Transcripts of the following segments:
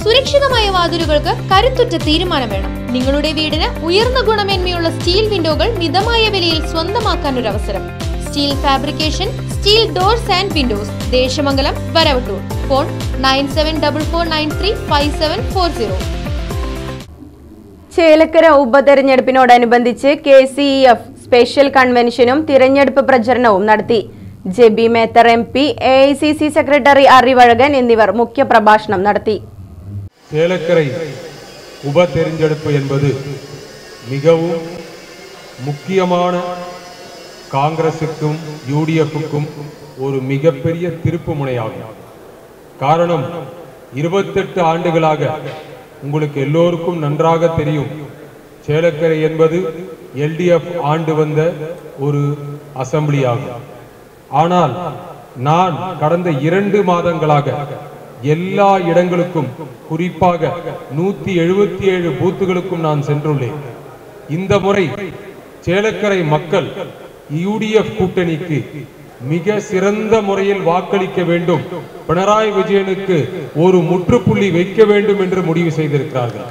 സുരക്ഷിതമായ വാതിലുകൾക്ക് കരുത്തുറ്റ തീരുമാനം വേണം നിങ്ങളുടെ വീടിന് ഉയർന്ന ഗുണമേന്മയുള്ള സ്റ്റീൽ വിൻഡോകൾ മിതമായ വിലയിൽ സ്വന്തമാക്കാൻ ഒരു അവസരം steel fabrication steel doors and windows Desamangalam Varavattoor phone nine seven double four nine three five seven four zero Chelakkara ഉപതെരഞ്ഞെടുപ്പിനോടനുബന്ധിച്ച് K C E F special കൺവെൻഷനും തിരഞ്ഞെടുപ്പ് പ്രചരണവും നടത്തി Jebi Mather M P A I C C secretary Arivazhagan എന്നിവർ മുഖ്യപ്രഭാഷണം നടത്തി சேலக்கரை உபதெரிஞ்செடுப்பு என்பது மிகவும் முக்கியமான காங்கிரசுக்கும் யூடிஎஃப்புக்கும் ஒரு மிகப்பெரிய திருப்பு முனையாகும் காரணம் இருபத்தெட்டு ஆண்டுகளாக உங்களுக்கு எல்லோருக்கும் நன்றாக தெரியும் சேலக்கரை என்பது எல்டிஎஃப் ஆண்டு வந்த ஒரு அசம்பிளி ஆகும் ஆனால் நான் கடந்த இரண்டு மாதங்களாக எல்லா இடங்களுக்கும் குறிப்பாக நூத்தி எழுபத்தி ஏழு பூத்துகளுக்கும் நான் சென்றுள்ளேன் இந்த முறை சேலக்கரை மக்கள் யூடிஎஃப் கூட்டணிக்கு மிக சிறந்த முறையில் வாக்களிக்க வேண்டும் பினராயி விஜயனுக்கு ஒரு முற்றுப்புள்ளி வைக்க வேண்டும் என்று முடிவு செய்திருக்கிறார்கள்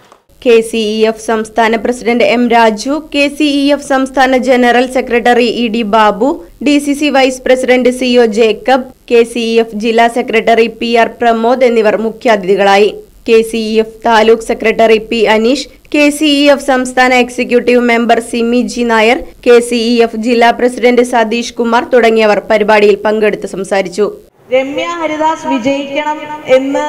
കെ സി ഇ എഫ് സംസ്ഥാന president M Raju K C E F സംസ്ഥാന general secretary E D Babu D C C vice president C O Jacob K C E F ജില്ലാ സെക്രട്ടറി പി ആർ പ്രമോദ് എന്നിവർ മുഖ്യാതിഥികളായി K C E F taluk secretary P Aneesh K C E F സംസ്ഥാന executive member Simi G Nair K C E F ജില്ലാ president Satheesh Kumar തുടങ്ങിയവർ പരിപാടിയിൽ പങ്കെടുത്ത് സംസാരിച്ചു രമ്യ ഹരിദാസ് വിജയിക്കണം എന്ന്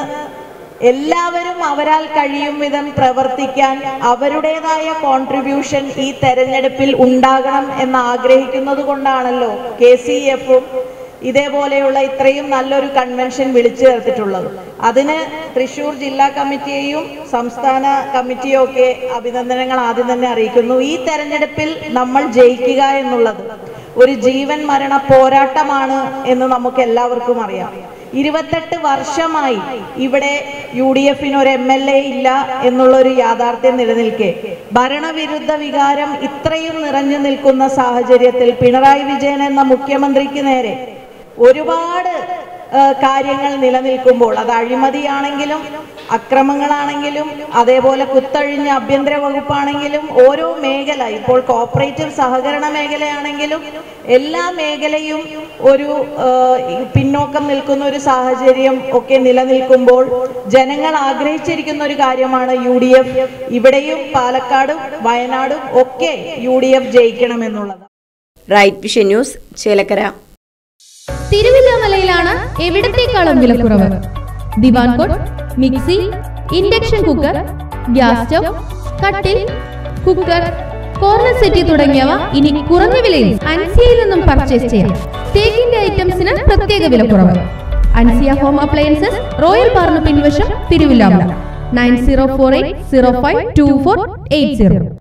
എല്ലാവരും അവരാൽ കഴിയും വിധം പ്രവർത്തിക്കാൻ അവരുടേതായ കോൺട്രിബ്യൂഷൻ ഈ തെരഞ്ഞെടുപ്പിൽ ഉണ്ടാകണം എന്ന് ആഗ്രഹിക്കുന്നത് കൊണ്ടാണല്ലോ കെ സി എഫും ഇതേപോലെയുള്ള ഇത്രയും നല്ലൊരു കൺവെൻഷൻ വിളിച്ചു ചേർത്തിട്ടുള്ളത് അതിന് തൃശൂർ ജില്ലാ കമ്മിറ്റിയെയും സംസ്ഥാന കമ്മിറ്റിയും ഒക്കെ അഭിനന്ദനങ്ങൾ ആദ്യം തന്നെ അറിയിക്കുന്നു ഈ തെരഞ്ഞെടുപ്പിൽ നമ്മൾ ജയിക്കുക എന്നുള്ളത് ഒരു ജീവൻ മരണ പോരാട്ടമാണ് എന്ന് നമുക്ക് എല്ലാവർക്കും അറിയാം ഇരുപത്തെട്ട് വർഷമായി ഇവിടെ യു ഡി എഫിന് ഒരു എം എൽ എ ഇല്ല എന്നുള്ള ഒരു യാഥാർത്ഥ്യം നിലനിൽക്കെ ഭരണവിരുദ്ധ വികാരം ഇത്രയും നിറഞ്ഞു നിൽക്കുന്ന സാഹചര്യത്തിൽ പിണറായി വിജയൻ എന്ന മുഖ്യമന്ത്രിക്ക് നേരെ ഒരുപാട് ആ, കാര്യങ്ങൾ നിലനിൽക്കുമ്പോൾ അത് അഴിമതിയാണെങ്കിലും അക്രമങ്ങളാണെങ്കിലും അതേപോലെ കുത്തഴിഞ്ഞ ആഭ്യന്തര വകുപ്പാണെങ്കിലും ഓരോ മേഖല ഇപ്പോൾ കോപ്പറേറ്റീവ് സഹകരണ മേഖലയാണെങ്കിലും എല്ലാ മേഖലയും ഒരു ആ, ഈ പിന്നോക്കം നിൽക്കുന്ന ഒരു സാഹചര്യം ഒക്കെ നിലനിൽക്കുമ്പോൾ ജനങ്ങൾ ആഗ്രഹിച്ചിരിക്കുന്ന ഒരു കാര്യമാണ് യു ഡി എഫ് ഇവിടെയും പാലക്കാടും വയനാടും ഒക്കെ യു ഡി എഫ് ജയിക്കണമെന്നുള്ളത് റൈറ്റ് വിഷൻ ന്യൂസ് ചേലക്കര തിരുവില്ലാമലയിലാണ് എവിടത്തേക്കാളും വിലക്കുറവ് divan cot mixie induction cooker gas stove കട്ടിൽ കുക്കർ കോർണർ സെറ്റി തുടങ്ങിയവ ഇനി കുറഞ്ഞ വിലയിൽ അൻസിയയിൽ നിന്നും പർച്ചേസ് ചെയ്യാം തേക്കിന്റെ ഐറ്റംസിന് പ്രത്യേക വിലക്കുറവ് അൻസിയ ഹോം അപ്ലയൻസസ് റോയൽ പാർന്ന് പിൻവശം Thiruvillamala nine zero four eight zero five two four eight zero